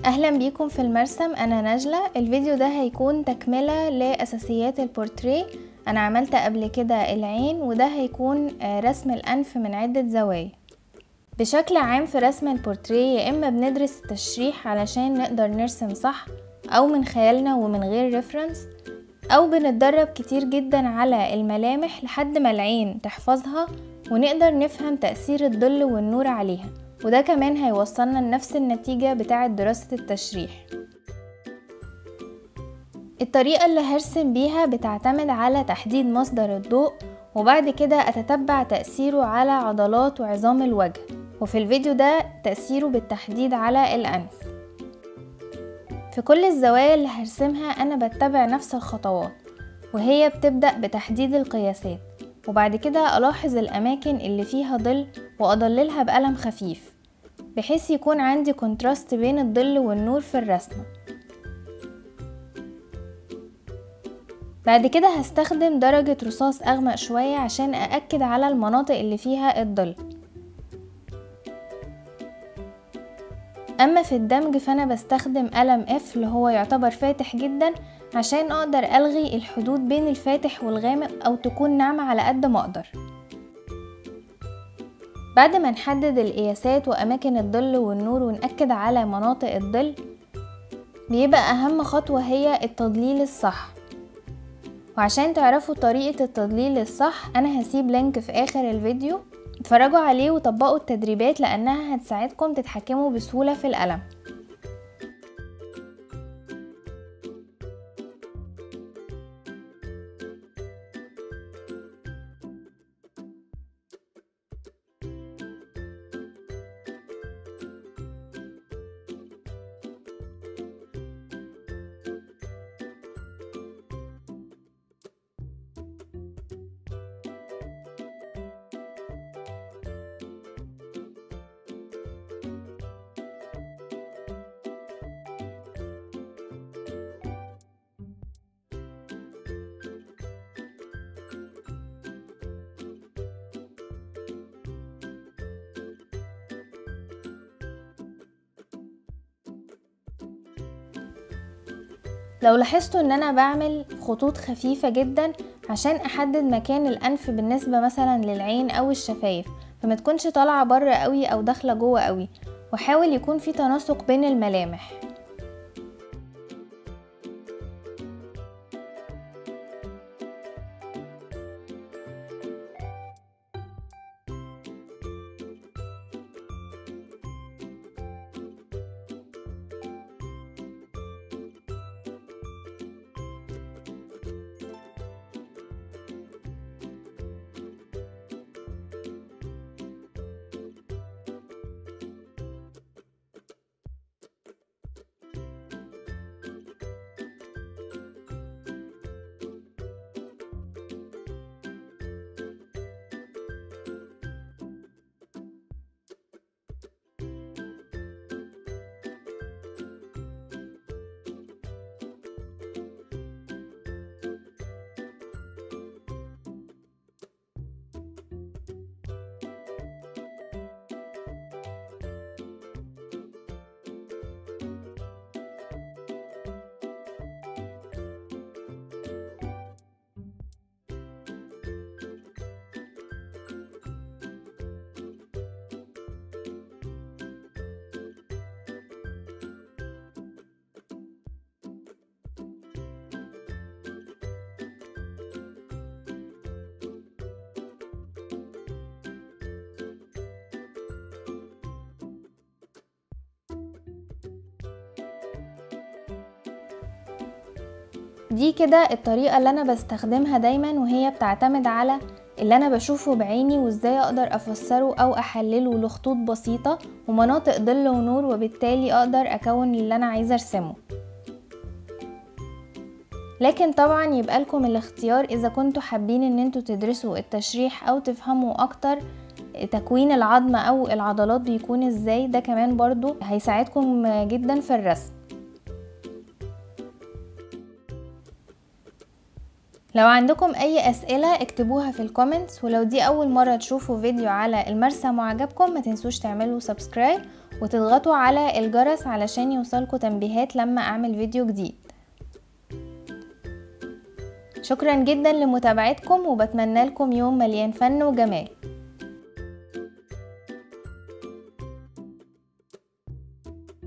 اهلا بيكم في المرسم انا نجلة الفيديو ده هيكون تكملة لاساسيات البورتريه انا عملت قبل كده العين وده هيكون رسم الانف من عدة زوايا بشكل عام في رسم البورتريه يا اما بندرس التشريح علشان نقدر نرسم صح او من خيالنا ومن غير ريفرنس او بنتدرب كتير جدا على الملامح لحد ما العين تحفظها ونقدر نفهم تأثير الظل والنور عليها وده كمان هيوصلنا لنفس النتيجة بتاعة دراسة التشريح الطريقة اللي هرسم بيها بتعتمد على تحديد مصدر الضوء وبعد كده أتتبع تأثيره على عضلات وعظام الوجه وفي الفيديو ده تأثيره بالتحديد على الأنف في كل الزوايا اللي هرسمها أنا بتبع نفس الخطوات وهي بتبدأ بتحديد القياسات وبعد كده ألاحظ الأماكن اللي فيها ظل وأضللها بقلم خفيف بحيث يكون عندي كونتراست بين الظل والنور في الرسمة بعد كده هستخدم درجة رصاص أغمق شوية عشان أأكد على المناطق اللي فيها الظل أما في الدمج فأنا بستخدم قلم اف اللي هو يعتبر فاتح جدا عشان أقدر ألغي الحدود بين الفاتح والغامق أو تكون ناعمة على قد ما أقدر بعد ما نحدد القياسات وأماكن الظل والنور ونأكد على مناطق الظل بيبقى أهم خطوة هي التضليل الصح وعشان تعرفوا طريقة التضليل الصح أنا هسيب لينك في آخر الفيديو اتفرجوا عليه وطبقوا التدريبات لأنها هتساعدكم تتحكموا بسهولة في القلم لو لاحظتوا ان انا بعمل خطوط خفيفة جدا عشان احدد مكان الانف بالنسبة مثلا للعين او الشفايف فما تكونش طالعة بره قوي او داخلة جوه قوي وحاول يكون في تناسق بين الملامح دي كده الطريقة اللي انا بستخدمها دايما وهي بتعتمد على اللي انا بشوفه بعيني وازاي اقدر افسره او احلله لخطوط بسيطة ومناطق ظل ونور وبالتالي اقدر اكون اللي انا عايزة ارسمه لكن طبعا يبقى لكم الاختيار اذا كنتوا حابين ان انتوا تدرسوا التشريح او تفهموا اكتر تكوين العظم او العضلات بيكون ازاي ده كمان برضو هيساعدكم جدا في الرسم لو عندكم اي اسئلة اكتبوها في الكومنتس ولو دي اول مرة تشوفوا فيديو على المرسم وعجبكم ما تنسوش تعملوا سبسكرايب وتضغطوا على الجرس علشان يوصلكوا تنبيهات لما اعمل فيديو جديد شكرا جدا لمتابعتكم وبتمنى لكم يوم مليان فن وجمال